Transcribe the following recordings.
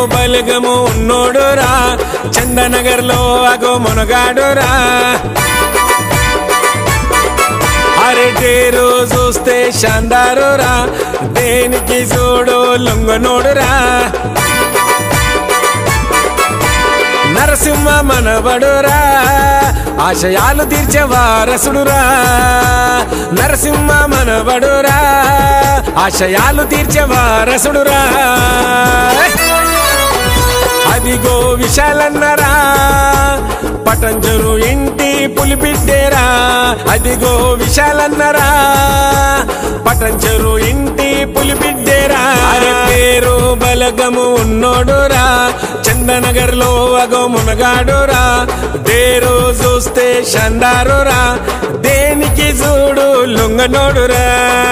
బలగము ఉన్నోడురా చందనగర్లో అగో మునగాడురా అరటేరు చూస్తే షాందారురా దేనికి చూడు లొంగనోడురా నరసింహ మనవడురా ఆశయాలు తీర్చే వారసుడురా నరసింహ మనవడురా ఆశయాలు తీర్చే వారసుడురా అదిగో విశాలన్నరా పటంజరు ఇంటి పులిపిట్టేరా అదిగో విశాలన్నరా పటంజరు ఇంటి పులిపిట్టేరా అరే పేరు బలగము ఉన్నోడురా చందనగర్లో అగో మునగాడురా దేరు చూస్తే షందారురా దేనికి చూడు లొంగనోడురా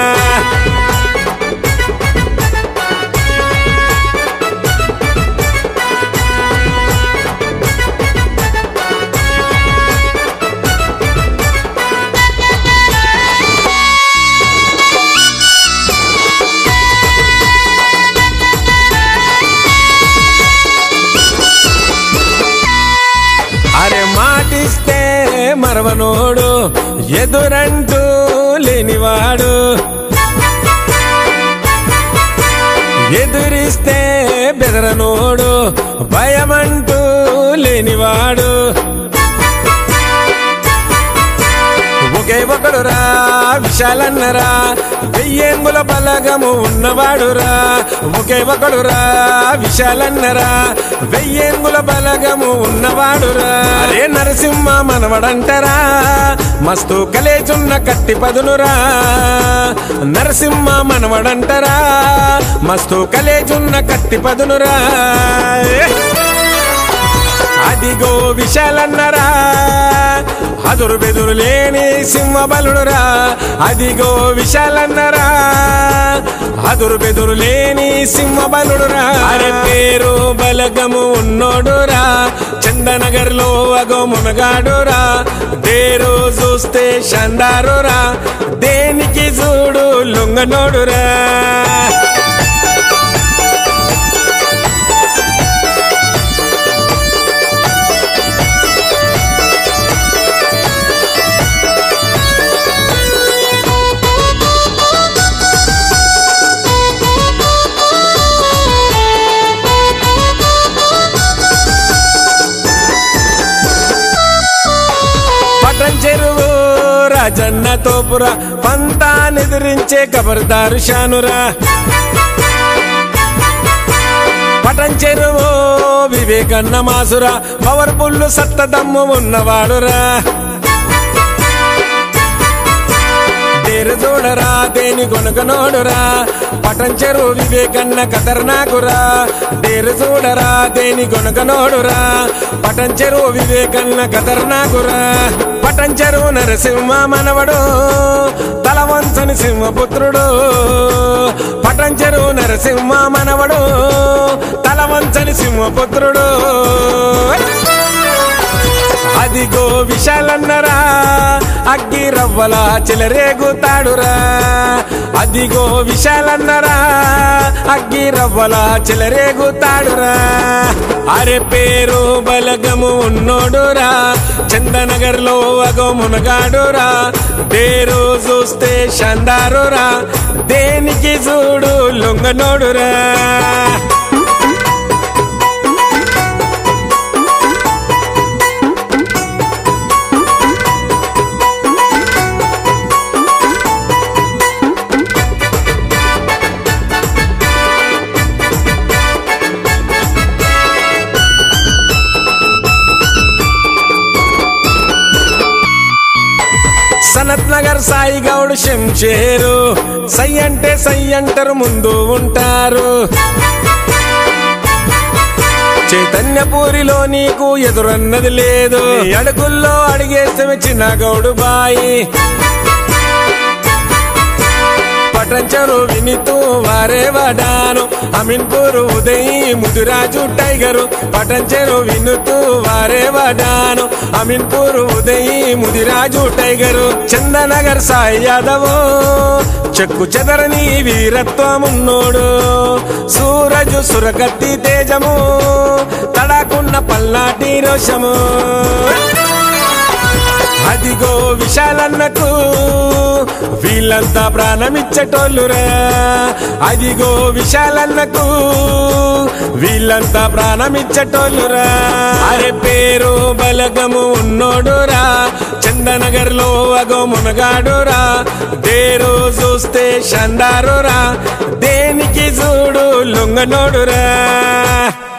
అరే మాటిస్తే మరవనోడు ఎదురంటూ లేనివాడు ఎదురిస్తే బెదరనోడు భయమంటూ లేనివాడు ఒకే ఒకడురా విశాలన్నరా వెయ్యేంగుల బలగము ఉన్నవాడురా ఒకే ఒకడురా విశాలన్నరా వెయ్యేంగుల బలగము ఉన్నవాడురా అరే నరసింహ మనవడంటరా మస్తు కలేచున్న కట్టి పదునురా నరసింహ మనవడంటరా మస్తు కలేచున్న కట్టి పదునురా అదిగో విశాలన్నరా అదురు బెదురు లేని సింహ బలుడురా అదిగో విశాలన్నరా అదురు బెదురు లేని సింహ బలుడురా అరే పేరు బలగము ఉన్నోడురా చందనగర్లో అగో మునగాడురా దేరు చూస్తే షందారురా దేనికి చూడు లొంగనోడురా పటం చెరువు రాజన్న తోపురా పంతానెదిరించే కబర్దారు షానురా పటం చెరువు వివేకన్న మాసురా పవర్ పుల్లు సత్తదమ్ము ఉన్నవాడురా దేరు చూడరా దేని కొనుకనోడురా పటం చెరువు వివేకన్న కతర్నాకురా దేరు చూడరా దేని కొనుకనోడురా పటం చెరువు వివేకన్న కతర్నాకురా పటం చెరువు నరసింహ మనవడు తల వంచని సింహపుత్రుడు పటం చెరువు నరసింహ మనవడు తల వంచని సింహపుత్రుడు అదిగో విశాలన్నరా అగ్గి రవ్వల చిలరేగుతాడురా అదిగో విశాలన్నరా అగ్గి రవ్వల చిలరేగుతాడురా అరే పేరు బలగము ఉన్నోడురా చందనగర్లో అగో మునగాడురా దేరు చూస్తే షందారురా దేనికి చూడు లొంగనోడురా సనత్ నగర్ సాయి గౌడ్ శంషేరు సై అంటే సై అంటారు ముందు ఉంటారు చైతన్యపూరిలో నీకు ఎదురన్నది లేదు నీ అడుగుల్లో అడిగేస్తే చిన్న గౌడు బాయి పటంచరు వినితూ వారే వడాను అమీన్పూర్ ఉదయ్ ముదిరాజు టైగరు పటంచెరు వినుతూ వారే వడాను అమీన్పూర్ ఉదయి ముదిరాజు టైగరు చందనగర్ సాయి యాదవ్ చెక్కు చెదరని వీరత్వమున్నోడు సూరజు సురకత్తి తేజము తడాకున్న పల్నాటి రోషము అదిగో విశాలన్నకు వీళ్ళంతా ప్రాణమిచ్చటోళ్ళురా అదిగో విశాలన్నకు వీళ్ళంతా ప్రాణమిచ్చటోళ్ళురా అరే పేరు బలగము ఉన్నోడురా చందనగర్ లో అగో మునగాడురా దేరు చూస్తే షండారురా దేనికి చూడు లొంగనోడురా